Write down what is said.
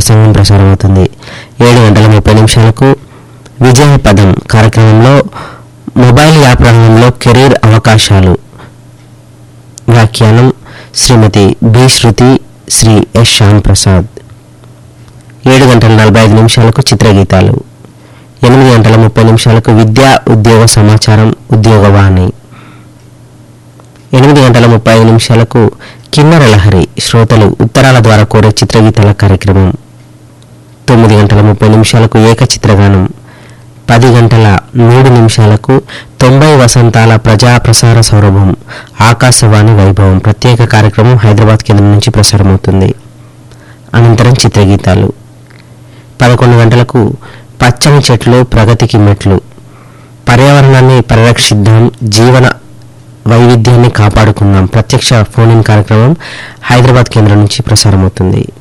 ప్రసంగం ప్రసారమవుతుంది ఏడు గంటల ముప్పై నిమిషాలకు విజయ పదం కార్యక్రమంలో మొబైల్ యాప్ రంగంలో కెరీర్ అవకాశాలు వ్యాఖ్యానం శ్రీమతి బి శృతి శ్రీ ఎస్ శ్యామ్ ప్రసాద్ ఏడు గంటల నలభై ఐదు నిమిషాలకు చిత్రగీతాలు ఎనిమిది గంటల ముప్పై నిమిషాలకు విద్యా ఉద్యోగ సమాచారం ఉద్యోగవాణి ఎనిమిది గంటల ముప్పై ఐదు నిమిషాలకు కిన్నర లహరి శ్రోతలు ఉత్తరాల ద్వారా కోరే చిత్రగీతాల కార్యక్రమం తొమ్మిది గంటల ముప్పై నిమిషాలకు ఏక చిత్రగానం పది గంటల మూడు నిమిషాలకు తొంభై వసంతాల ప్రజా ప్రసార సౌరభం ఆకాశవాణి వైభవం ప్రత్యేక కార్యక్రమం హైదరాబాద్ కేంద్రం నుంచి ప్రసారమవుతుంది అనంతరం చిత్రగీతాలు పదకొండు గంటలకు పచ్చని చెట్లు ప్రగతికి మెట్లు పర్యావరణాన్ని పరిరక్షిద్దాం జీవన వైవిధ్యాన్ని కాపాడుకుందాం ప్రత్యక్ష ఫోన్ ఇన్ కార్యక్రమం హైదరాబాద్ కేంద్రం నుంచి ప్రసారమవుతుంది